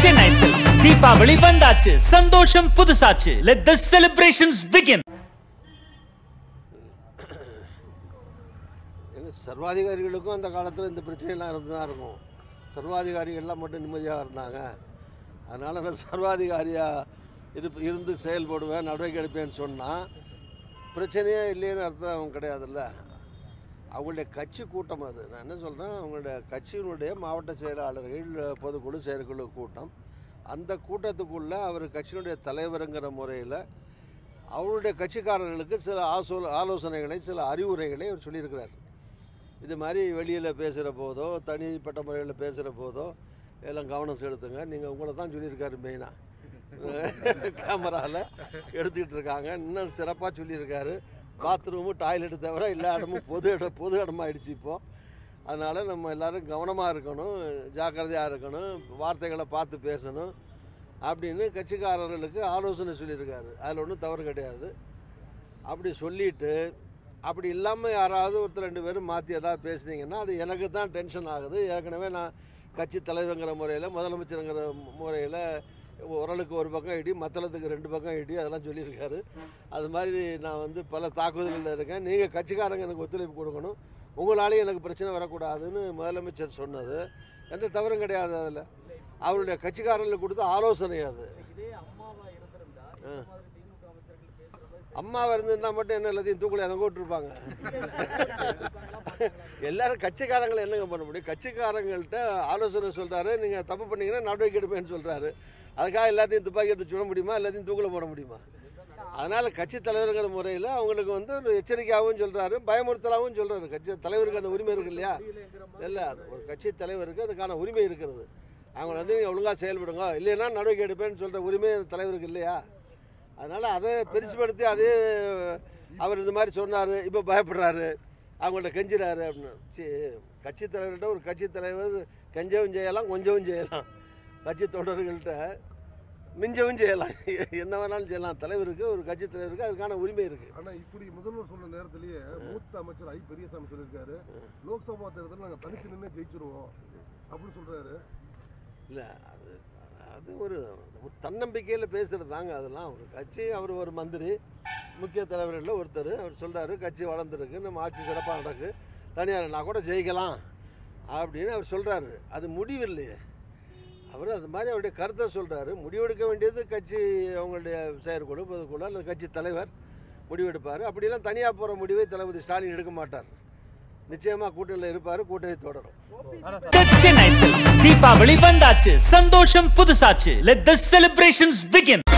Chennai silks Deepavali வந்தாச்சு சந்தோஷம் புதுசாச்சு லெட் த செலிப்ரேஷன்ஸ் பிகின் எங்க சர்வாதிகாரிகளுக்கும் அந்த காலத்தில் இந்த பிரச்சனையெல்லாம் இருந்து தான் இருக்கும் சர்வாதிகாரிகள்லாம் மட்டும் நிம்மதியாக இருந்தாங்க அதனால் நான் சர்வாதிகாரியாக இது இருந்து செயல்படுவேன் நடவடிக்கை எடுப்பேன்னு சொன்னால் பிரச்சனையே இல்லைன்னு அர்த்தம் கிடையாதுல்ல அவங்களுடைய கட்சி கூட்டம் அது நான் என்ன சொல்கிறேன் அவங்களுடைய கட்சியினுடைய மாவட்ட செயலாளர்கள் பொதுக்குழு செயற்குழு கூட்டம் அந்த கூட்டத்துக்குள்ளே அவர் கட்சியினுடைய தலைவருங்கிற முறையில் அவருடைய கட்சிக்காரர்களுக்கு சில ஆசோ ஆலோசனைகளை சில அறிவுரைகளை அவர் சொல்லியிருக்கிறார் இது மாதிரி வெளியில் பேசுகிற போதோ தனிப்பட்ட முறையில் பேசுகிற போதோ எல்லாம் கவனம் செலுத்துங்க நீங்கள் உங்களை தான் சொல்லியிருக்காரு மெயினாக கேமராவில் எடுத்துக்கிட்டு இருக்காங்க இன்னும் சிறப்பாக சொல்லியிருக்காரு பாத்ரூமு டாய்லெட்டு தவிர எல்லா இடமும் பொது இடம் பொது இடமாயிடுச்சு இப்போது அதனால் நம்ம எல்லோரும் கவனமாக இருக்கணும் ஜாக்கிரதையாக இருக்கணும் வார்த்தைகளை பார்த்து பேசணும் அப்படின்னு கட்சிக்காரர்களுக்கு ஆலோசனை சொல்லியிருக்காரு அதில் ஒன்றும் தவறு கிடையாது அப்படி சொல்லிட்டு அப்படி இல்லாமல் யாராவது ஒருத்தர் ரெண்டு பேரும் மாற்றி ஏதாவது பேசுனீங்கன்னா அது எனக்கு தான் டென்ஷன் ஆகுது ஏற்கனவே நான் கட்சி தலைவருங்கிற முறையில் முதலமைச்சருங்கிற முறையில் உரலுக்கு ஒரு பக்கம் இடி மத்தளத்துக்கு ரெண்டு பக்கம் இடி அதெல்லாம் சொல்லியிருக்காரு அது மாதிரி நான் வந்து பல தாக்குதல்களில் இருக்கேன் நீங்கள் கட்சிக்காரங்க எனக்கு ஒத்துழைப்பு கொடுக்கணும் உங்களாலேயும் எனக்கு பிரச்சனை வரக்கூடாதுன்னு முதலமைச்சர் சொன்னது எந்த தவறும் கிடையாது அதில் அவருடைய கட்சிக்காரர்களுக்கு கொடுத்த ஆலோசனை அது ஆ. அம்மாவை இருந்திருந்தா மட்டும் என்ன எல்லாத்தையும் தூக்கல அதை விட்டுருப்பாங்க எல்லாரும் கட்சிக்காரங்களை என்னங்க பண்ண முடியும் கட்சிக்காரங்கள்ட்ட ஆலோசனை சொல்றாரு நீங்க தப்பு பண்ணீங்கன்னா நடவடிக்கை எடுப்பேன்னு சொல்றாரு அதுக்காக எல்லாத்தையும் துப்பாக்கி எடுத்து சுட முடியுமா எல்லாத்தையும் தூக்கில போட முடியுமா அதனால கட்சி தலைவருங்கிற முறையில் அவங்களுக்கு வந்து ஒரு எச்சரிக்கையாகவும் சொல்றாரு பயமுறுத்தலாகவும் சொல்றாரு கட்சி தலைவருக்கு அந்த உரிமை இருக்கு இல்லையா இல்லை அது ஒரு கட்சி தலைவருக்கு அதுக்கான உரிமை இருக்கிறது அவங்க வந்து நீங்கள் ஒழுங்காக செயல்படுங்க இல்லைன்னா நடவடிக்கை எடுப்பேன்னு சொல்கிற உரிமை அந்த தலைவருக்கு இல்லையா அதனால் அதை பெருசுபடுத்தி அதே அவர் இந்த மாதிரி சொன்னார் இப்போ பயப்படுறாரு அவங்கள்ட்ட கெஞ்சுறாரு அப்படின்னு சரி கட்சி தலைவர்கிட்ட ஒரு கட்சி தலைவர் கெஞ்சவும் செய்யலாம் கொஞ்சவும் செய்யலாம் கட்சி தொண்டர்கள்ட்ட மிஞ்சவும் செய்யலாம் என்ன வேணாலும் செய்யலாம் தலைவருக்கு ஒரு கட்சி தலைவருக்கு அதுக்கான உரிமை இருக்குது ஆனா இப்படி முதல்வர் சொன்ன நேரத்திலேயே மூத்த அமைச்சர் ஐ பெரியசாமி சொல்லியிருக்காரு லோக்சபா தேர்தலில் நாங்க தனிச்சு நின்று ஜெயிச்சிருவோம் அப்படின்னு சொல்றாரு இல்லை அது அது ஒரு ஒரு தன்னம்பிக்கையில் பேசுகிறது தாங்க அதெல்லாம் ஒரு கட்சி அவர் ஒரு மந்திரி முக்கிய தலைவர்களில் ஒருத்தர் அவர் சொல்கிறாரு கட்சி வளர்ந்துருக்கு நம்ம ஆட்சி சிறப்பாக நடக்கு தனியார் நான் கூட ஜெயிக்கலாம் அப்படின்னு அவர் சொல்கிறாரு அது முடிவு இல்லையே அவர் அது மாதிரி அவருடைய கருத்தை சொல்கிறாரு முடிவெடுக்க வேண்டியது கட்சி அவங்களுடைய செயற்குழு பொதுக்குழு அல்லது கட்சி தலைவர் முடிவெடுப்பார் அப்படிலாம் தனியாக போகிற முடிவை தளபதி ஸ்டாலின் எடுக்க மாட்டார் நிச்சயமாக கூட்டணியில் இருப்பார் கூட்டணி தொடரும் சென்னை சில்க்ஸ் தீபாவளி வந்தாச்சு சந்தோஷம் புதுசாச்சு லெட் த செலிப்ரேஷன்ஸ் பிகின்